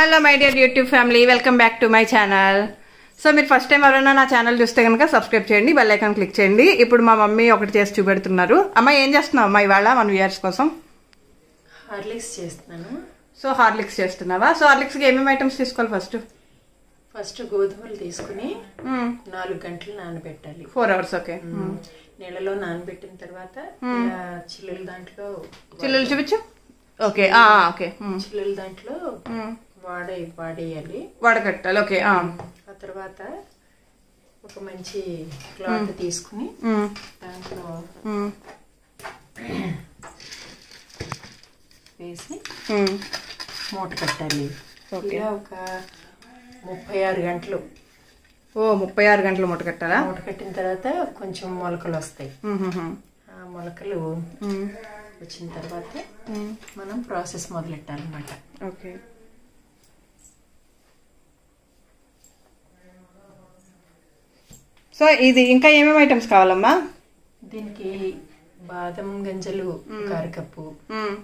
Hello my dear YouTube family welcome back to my channel so మీరు first time ఎవరైనా నా channel చూస్తే కనుక సబ్స్క్రైబ్ చేయండి బెల్ ఐకాన్ క్లిక్ చేయండి ఇప్పుడు మా మమ్మీ ఒకటి చేసి చూపెడుతున్నారు అమ్మ ఏం చేస్తున్నావు అమ్మ ఇవాళ మన వ్యూయర్స్ కోసం హార్లిక్స్ చేస్తున్నాను సో హార్లిక్స్ చేస్తున్నావా సో హార్లిక్స్కి ఏమేమి ఐటమ్స్ తీసుకోవాలి ఫస్ట్ ఫస్ట్ గోధుమలు తీసుకుని నాలుగు గంటలు నానబెట్టాలి ఫోర్ అవర్స్ ఓకే నీళ్ళలో నానబెట్టిన తర్వాత ఇలా చిల్లుల దాంట్లో చిల్లులు చూపించు ఓకే ఓకే చిల్లుల దాంట్లో వాడే వాడేయాలి వడకట్టాలి ఓకే ఆ తర్వాత ఒక మంచి క్లాత్ తీసుకుని దాంట్లో వేసి మూట కట్టాలి ఇలా ఒక ముప్పై ఆరు గంటలు ఓ ముప్పై ఆరు గంటలు మూట కట్టాలా మూట కట్టిన తర్వాత కొంచెం మొలకలు వస్తాయి ఆ మొలకలు వచ్చిన తర్వాత మనం ప్రాసెస్ మొదలెట్టాలన్నమాట ఓకే సో ఇది ఇంకా ఏమేమి ఐటమ్స్ కావాలమ్మా దీనికి బాదం గింజలు ఒక అరకప్పు మ్మ్.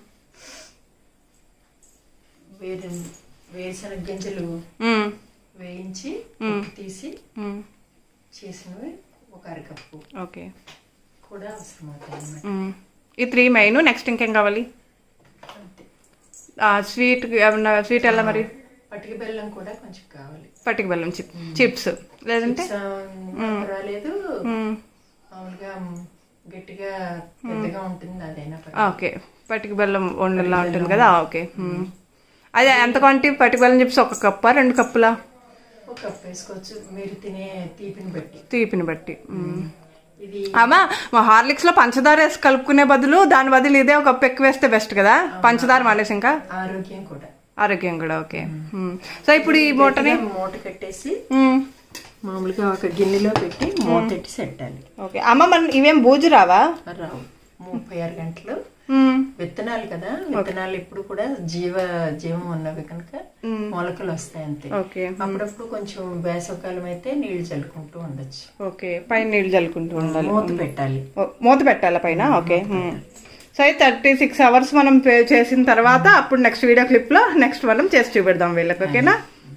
వేరు వేరుశనగ గింజలు మ్మ్. వేయించి పొట్టు తీసి మ్మ్. చేసినవి ఒక అరకప్పు ఓకే కూడా అవసరం అవుతాయి అన్నమాట మ్మ్. ఈ త్రీ మెయిన్ నెక్స్ట్ ఇంకేం కావాలి అంతే స్వీట్ ఏమన్నా స్వీట్ ఎలా మరి పటిక బెల్లం కూడా కొంచెం కావాలి పట్టిక బెల్లం చిప్ చిప్స్ లేదంటే చిప్స్, ఆ, పర్వాలేదు మ్మ్. మామూలుగా గట్టిగా పెద్దగా ఉంటుంది అదైనా ఆ, పర్వాలేదు. ఓకే పట్టిక బెల్లం ఉండలా ఉంటుంది కదా ఆ, ఓకే మ్మ్. అదే ఎంత క్వాంటిటీ పట్టిక బెల్లం చిప్స్ ఒక కప్పా రెండు కప్పులా ఒక కప్ వేసుకోవచ్చు మీరు తినే తీపిని బట్టి తీపిని బట్టి మ్మ్. ఇది అమ్మా మా హార్లిక్స్ లో పంచదార వేసి కలుపుకునే బదులు దాని బదులు ఇదే ఒక కప్పు ఎక్కువ వేస్తే బెస్ట్ కదా పంచదార మానేసి ఇంకా ఆరోగ్యం కూడా ఆరోగ్యం కూడా ఓకే మ్మ్. సో ఇప్పుడు ఈ మూటని గట్టిగా మూట కట్టేసి మ్మ్. మామూలుగా ఒక గిన్నెలో పెట్టి మూత పెట్టి సెట్టాలి ఓకే అమ్మ మన ఇవేం బూజు రావా రావు ముప్పై ఆరు గంటలు మ్మ్. విత్తనాలు కదా విత్తనాలు ఎప్పుడు కూడా జీవ జీవం ఉన్నవి కనుక మొలకలు వస్తాయి అంతే ఓకే అప్పుడప్పుడు కొంచెం వేసవకాలం అయితే నీళ్లు చల్లుకుంటూ ఉండొచ్చు ఓకే పైన నీళ్ళు చల్లుకుంటూ ఉండాలి మూత పెట్టాలి ఓ, మూత పెట్టాలా పైన ఓకే మ్మ్. సో అయితే థర్టీ సిక్స్ అవర్స్ మనం పే చేసిన తర్వాత అప్పుడు నెక్స్ట్ వీడియో క్లిప్ లో నెక్స్ట్ మనం చేసి చూపెడదాం వీళ్ళకి ఓకేనా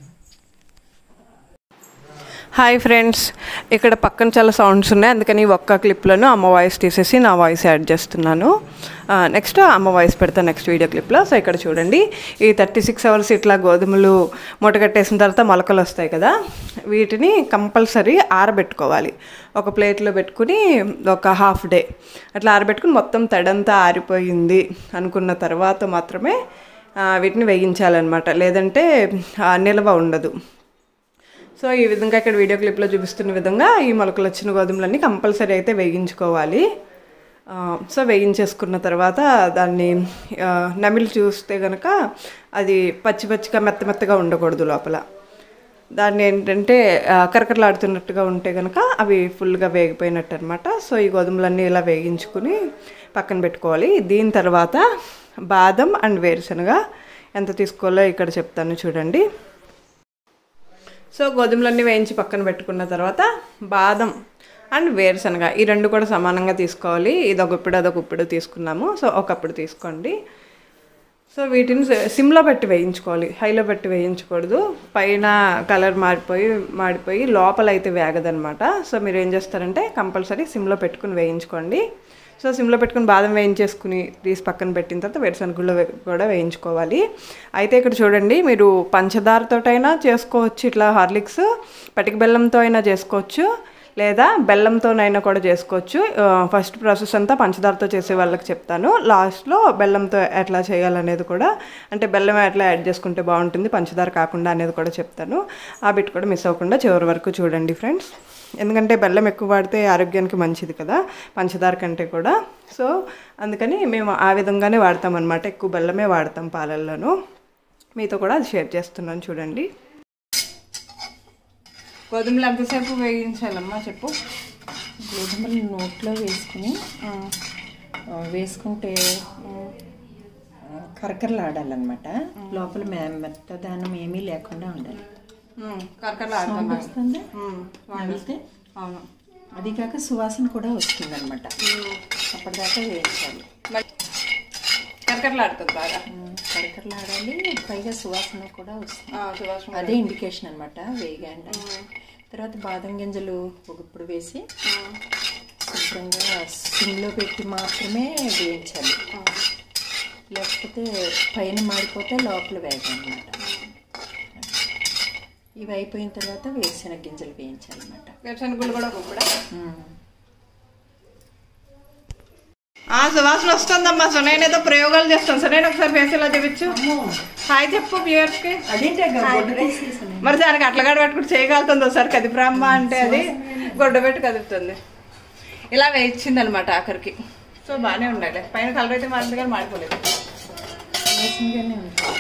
హాయ్ ఫ్రెండ్స్ ఇక్కడ పక్కన చాలా సౌండ్స్ ఉన్నాయి అందుకని ఈ ఒక్క క్లిప్లోను అమ్మ వాయిస్ తీసేసి నా వాయిస్ యాడ్ చేస్తున్నాను నెక్స్ట్ అమ్మ వాయిస్ పెడతాను నెక్స్ట్ వీడియో క్లిప్లో సో ఇక్కడ చూడండి ఈ థర్టీ సిక్స్ అవర్స్ ఇట్లా గోధుమలు మూట కట్టేసిన తర్వాత మొలకలు వస్తాయి కదా వీటిని కంపల్సరీ ఆరబెట్టుకోవాలి ఒక ప్లేట్లో పెట్టుకుని ఒక హాఫ్ డే అట్లా ఆరబెట్టుకుని మొత్తం తడంతా ఆరిపోయింది అనుకున్న తర్వాత మాత్రమే ఆ, వీటిని వేయించాలన్నమాట లేదంటే ఆ, నిల్వ ఉండదు సో ఈ విధంగా ఇక్కడ వీడియో క్లిప్లో చూపిస్తున్న విధంగా ఈ మొలకలు వచ్చిన గోధుమలన్నీ కంపల్సరీ అయితే వేయించుకోవాలి ఆ, సో వేయించేసుకున్న తర్వాత దాన్ని ఆ, నమిలి చూస్తే కనుక అది పచ్చి పచ్చిగా మెత్త మెత్తగా ఉండకూడదు లోపల దాన్ని ఏంటంటే ఆ, కరకరలాడుతున్నట్టుగా ఉంటే కనుక అవి ఫుల్గా వేగిపోయినట్టు అనమాట సో ఈ గోధుమలన్నీ ఇలా వేగించుకుని పక్కన పెట్టుకోవాలి దీని తర్వాత బాదం అండ్ వేరుశనగ ఎంత తీసుకోవాలో ఇక్కడ చెప్తాను చూడండి సో గోధుమలన్నీ వేయించి పక్కన పెట్టుకున్న తర్వాత బాదం అండ్ వేరుశనగ ఈ రెండు కూడా సమానంగా తీసుకోవాలి ఇది ఒక ఇప్పుడు అదొక ఇప్పుడు తీసుకున్నాము సో ఒకప్పుడు తీసుకోండి సో వీటిని సిమ్లో పెట్టి వేయించుకోవాలి హైలో పెట్టి వేయించకూడదు పైన కలర్ మారిపోయి మాడిపోయి లోపల అయితే వేగదనమాట సో మీరు ఏం చేస్తారంటే కంపల్సరీ సిమ్లో పెట్టుకుని వేయించుకోండి సో సిమ్లో పెట్టుకుని బాదం వేయించేసుకుని తీసి పక్కన పెట్టిన తర్వాత వేరుశనగుళ్ళు వే- కూడా వేయించుకోవాలి అయితే ఇక్కడ చూడండి మీరు పంచదారతోటైనా చేసుకోవచ్చు ఇట్లా హార్లిక్స్ పటిక బెల్లంతో అయినా చేసుకోవచ్చు లేదా బెల్లంతోనైనా కూడా చేసుకోవచ్చు ఆ, ఫస్ట్ ప్రాసెస్ అంతా పంచదారతో చేసే వాళ్ళకి చెప్తాను లాస్ట్లో బెల్లంతో ఎట్లా చేయాలనేది కూడా అంటే బెల్లం ఎట్లా యాడ్ చేసుకుంటే బాగుంటుంది పంచదార కాకుండా అనేది కూడా చెప్తాను ఆ బిట్ కూడా మిస్ అవ్వకుండా చివరి వరకు చూడండి ఫ్రెండ్స్ ఎందుకంటే బెల్లం ఎక్కువ వాడితే ఆరోగ్యానికి మంచిది కదా పంచదార కంటే కూడా సో అందుకని మేము ఆ విధంగానే వాడతాం అనమాట ఎక్కువ బెల్లమే వాడతాం పాలల్లోనూ మీతో కూడా అది షేర్ చేస్తున్నాను చూడండి గోధుమలు ఎంతసేపు వేయించాలమ్మా చెప్పు గోధుమలు నోట్లో వేసుకుని ఆ, వేసుకుంటే ఆ, కరకరలాడాలన్నమాట లోపల మె- మెత్తదనం ఏమీ లేకుండా ఉండాలి కరకరలా సౌండ్ వస్తుందా నమిలితే అవును అది కాక సువాసన కూడా వస్తుంది అనమాట అప్పటిదాకా వేయించాలి కరకరలాడుతుంది బాగా కరకరలాడాలి పైగా సువాసన కూడా వస్తుంది అదే ఇండికేషన్ అనమాట వేగాండ తర్వాత బాదం గింజలు ఒకప్పుడు వేసి శుభ్రంగా సిమ్లో పెట్టి మాత్రమే వేయించాలి లేకపోతే పైన మాడిపోతే లోపల వేగాలన్నమాట ఇవి అయిపోయిన తర్వాత వేరుశెనగ గింజలు వేయించాలన్నమాట వేరుశనగుళ్ళు కూడా కూడా ఆ సువాసన వస్తుందమ్మా సో నేనేదో ప్రయోగాలు చేస్తాను సో నేను ఒకసారి ఫేస్ ఇలా చూపించు హాయ్ చెప్పు వ్యూయర్స్ కి అదేంటి మరి దానికి అట్లా గడ పెట్టుకుని చేయగలుగుతుంది ఒకసారి కదిప్రామ్మ అంటే అది గొడ్డ పెట్టి కదుపుతుంది ఇలా వేయించింది అనమాట ఆఖరికి సో బాగానే ఉండాలి పైన కలర్ అయితే మారింది కానీ మాడిపోలేదు వేసిందిగానే ఉంటుంది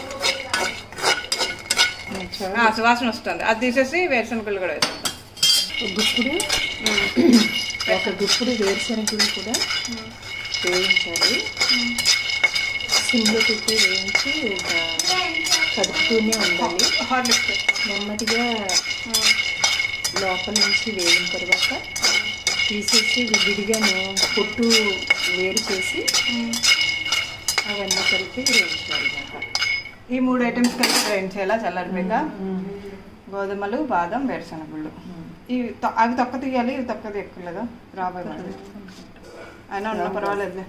ఆ, సువాసన వస్తుంది అది తీసేసి వేరుశనగుళ్ళు కూడా వేసుకుంటాం ఒక గుప్పుడు ఒక గుప్పుడు వేరుశనగలు కూడా వేయించాలి సిమ్లో పెట్టి వేయించి ఇక కదుపుతూనే ఉండాలి హార్లిక్స్ నెమ్మదిగా లోపల నుంచి వేగిన తర్వాత తీసేసి విడిగాను పొట్టు వేరు చేసి అవన్నీ కలిపి వేయించాలన్నమాట ఈ మూడు ఐటమ్స్ కలిపి గ్రైండ్ చేయాలా చల్లారిపోయాక గోధుమలు బాదం వేరుశనగుళ్ళు ఇవి తొ- అవి తొక్క తీయాలి ఇవి తొక్క తీయక్కర్లేదా రాబోయే మళ్ళీ అయినా ఉన్న పర్వాలేదులే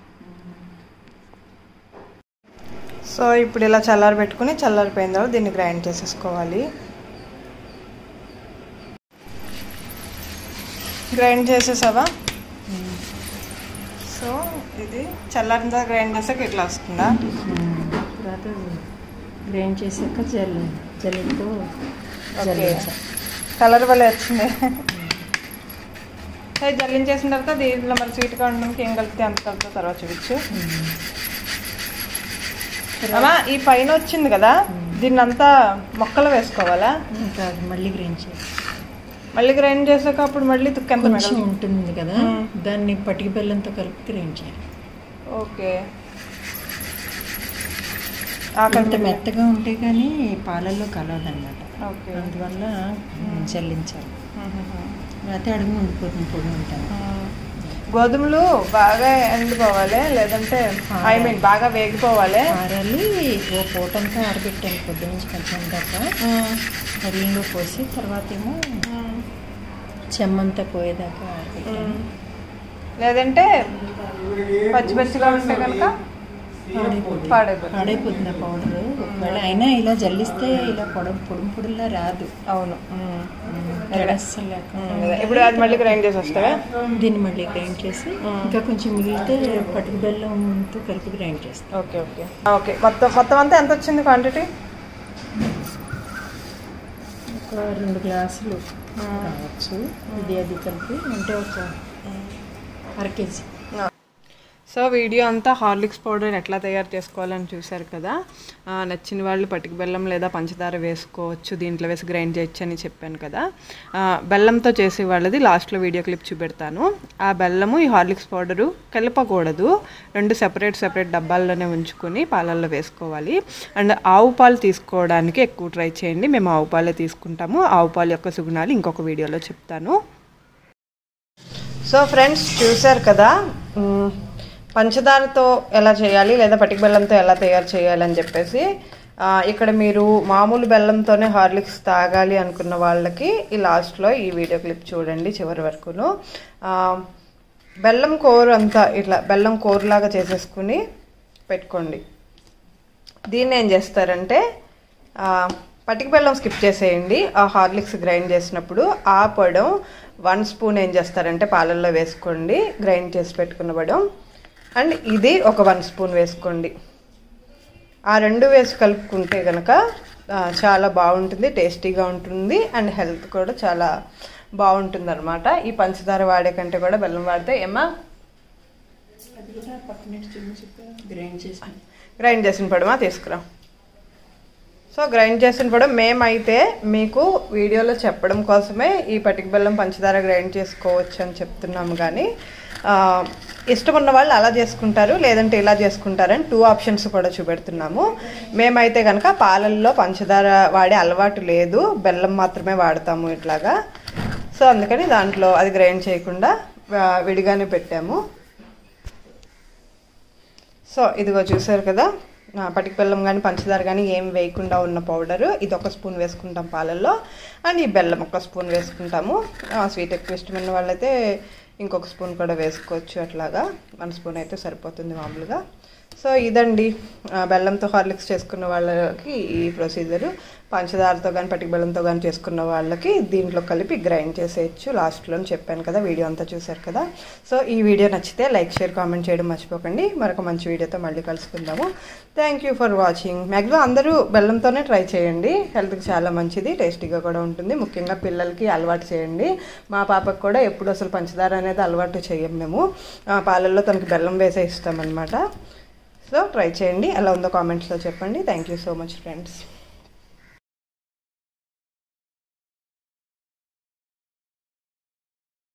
సో ఇప్పుడు ఇలా చల్లారి పెట్టుకుని చల్లారిపోయిన తర్వాత దీన్ని గ్రైండ్ చేసేసుకోవాలి గ్రైండ్ చేసేసావా సో ఇది చల్లారిన తర్వాత గ్రైండ్ చేసాక ఇట్లా వస్తుందా తర్వాత గ్రైండ్ చేశాక జల్ జల్లెడతో జల్లించాలి కలర్ వల్ల వచ్చింది అది జల్లించేసిన తర్వాత దీంట్లో మరి స్వీట్గా ఉండడానికి ఏం కలిపితే అంత కలుపుతా తర్వాత చూపించు అమ్మా ఈ పైన వచ్చింది కదా దీన్ని అంతా మొక్కలు వేసుకోవాలా ఇంకా అది మళ్ళీ గ్రైండ్ చేయాలి మళ్ళీ గ్రైండ్ చేసాక అప్పుడు మళ్ళీ తుక్కెంత కొంచెం ఉంటుంది కదా దాన్ని పటిక బెల్లంతో కలిపి గ్రైండ్ చేయాలి ఓకే అంత మెత్తగా ఉంటే కానీ పాలల్లో కలవదన్నమాట ఓకే అందువల్ల జల్లించాలి లేకపోతే అడుగు ఉండిపోతుంది పొడి ఉంటాను గోధుమలు బాగా ఎండిపోవాలి లేదంటే ఐ మీన్ బాగా వేగిపోవాలి ఆరాలి ఓ పూటంతా ఆరబెట్టాను పొద్దు నుంచి కొంచెం దాకా నీళ్ళు పోసి తర్వాత ఏమో చెమ్మంతా పోయేదాకా ఆరబెట్టాను లేదంటే పచ్చి పచ్చిగా ఉంటే కనుక పాడైపోతుంది పాడైపోతుంది ఆ పౌడర్ ఒకవేళ అయినా ఇలా జల్లిస్తే ఇలా పొడ పొడి పొడిలా రాదు అవును తేడా అస్సలు లేకుండా అదే. ఇప్పుడు అది మళ్ళీ గ్రైండ్ చేసి వస్తావా దీన్ని మళ్ళీ గ్రైండ్ చేసి ఇంకా కొంచెం మిగిలితే పటిక బెల్లంతో కలిపి గ్రైండ్ చేస్తాం ఓకే ఓకే ఓకే మొత్తం మొత్తం అంతా ఎంత వచ్చింది క్వాంటిటీ ఒక రెండు గ్లాసులు కావచ్చు ఇది అది కలిపి అంటే ఒక అర K G so video Horlicks powder ఎట్లా తయారు చేసుకోవాలని చూశారు కదా ఆ, నచ్చిన వాళ్ళు పటిక బెల్లం లేదా పంచదార వేసుకోవచ్చు దీంట్లో వేసి గ్రైండ్ చేయొచ్చు అని చెప్పాను కదా ఆ, బెల్లంతో చేసే వాళ్ళది లాస్ట్లో వీడియో క్లిప్ చూపెడతాను ఆ బెల్లము ఈ హార్లిక్స్ పౌడరు కలపకూడదు రెండు సెపరేట్ సెపరేట్ డబ్బాల్లోనే ఉంచుకొని పాలల్లో వేసుకోవాలి అండ్ ఆవు పాలు తీసుకోవడానికి ఎక్కువ ట్రై చేయండి మేము ఆవు పాలే తీసుకుంటాము ఆవు పాలు యొక్క సుగుణాలు ఇంకొక వీడియోలో చెప్తాను సో ఫ్రెండ్స్ చూశారు కదా మ్, పంచదారతో ఎలా చేయాలి లేదా పటిక బెల్లంతో ఎలా తయారు చేయాలి అని చెప్పేసి ఆ, ఇక్కడ మీరు మామూలు బెల్లంతోనే హార్లిక్స్ తాగాలి అనుకున్న వాళ్ళకి ఈ లాస్ట్లో ఈ వీడియో క్లిప్ చూడండి చివరి వరకును ఆ, బెల్లం కూర అంతా ఇట్లా బెల్లం కూరలాగా చేసేసుకుని పెట్టుకోండి దీన్ని ఏం చేస్తారంటే ఆ, పటిక బెల్లం స్కిప్ చేసేయండి ఆ హార్లిక్స్ గ్రైండ్ చేసినప్పుడు ఆ పడం వన్ స్పూన్ ఏం చేస్తారంటే పాలల్లో వేసుకోండి గ్రైండ్ చేసి పెట్టుకున్న పడం అండ్ ఇది ఒక వన్ స్పూన్ వేసుకోండి ఆ రెండు వేసి కలుపుకుంటే కనుక ఆ, చాలా బాగుంటుంది టేస్టీగా ఉంటుంది అండ్ హెల్త్ కూడా చాలా బాగుంటుంది అనమాట ఈ పంచదార వాడే కంటే కూడా బెల్లం వాడితే ఏమా అది కూడా పక్కన గ్రైండ్ చేసి గ్రైండ్ చేసిన పడమా తీసుకురా సో గ్రైండ్ చేసిన పడం మేమైతే మీకు వీడియోలో చెప్పడం కోసమే ఈ పటిక బెల్లం పంచదార గ్రైండ్ చేసుకోవచ్చు అని చెప్తున్నాము కానీ ఆ, ఇష్టం ఉన్న వాళ్ళు అలా చేసుకుంటారు లేదంటే ఇలా చేసుకుంటారని టూ ఆప్షన్స్ కూడా చూపెడుతున్నాము మేమైతే కనుక పాలల్లో పంచదార వాడే అలవాటు లేదు బెల్లం మాత్రమే వాడతాము ఇట్లాగా సో అందుకని దాంట్లో అది గ్రైండ్ చేయకుండా ఆ, విడిగానే పెట్టాము సో ఇదిగో చూసారు కదా ఆ, పటిక బెల్లం కానీ పంచదార కానీ ఏం వేయకుండా ఉన్న పౌడరు ఇది ఒక స్పూన్ వేసుకుంటాం పాలల్లో అండ్ ఈ బెల్లం ఒక స్పూన్ వేసుకుంటాము ఆ, స్వీట్ ఎక్కువ ఇష్టమైన వాళ్ళైతే ఇంకొక స్పూన్ కూడా వేసుకోవచ్చు అట్లాగా వన్ స్పూన్ అయితే సరిపోతుంది మామూలుగా సో ఇదండి ఆ, బెల్లంతో హార్లిక్స్ చేసుకున్న వాళ్ళకి ఈ ప్రొసీజరు పంచదారతో కానీ పటిక బెల్లంతో కానీ చేసుకున్న వాళ్ళకి దీంట్లో కలిపి గ్రైండ్ చేసేయచ్చు లాస్ట్లో చెప్పాను కదా వీడియో అంతా చూశారు కదా సో ఈ వీడియో నచ్చితే లైక్ షేర్ కామెంట్ చేయడం మర్చిపోకండి మరొక మంచి వీడియోతో మళ్ళీ కలుసుకుందాము thank you for watching maximum అందరూ బెల్లంతోనే ట్రై చేయండి హెల్త్కి చాలా మంచిది టేస్టీగా కూడా ఉంటుంది ముఖ్యంగా పిల్లలకి అలవాటు చేయండి మా పాపకు కూడా ఎప్పుడు అసలు పంచదార అనేది అలవాటు చేయం మేము ఆ, పాలల్లో తనకి బెల్లం వేసే ఇస్తాం అనమాట సో ట్రై చేయండి ఎలా ఉందో కామెంట్స్లో చెప్పండి thank you so much friends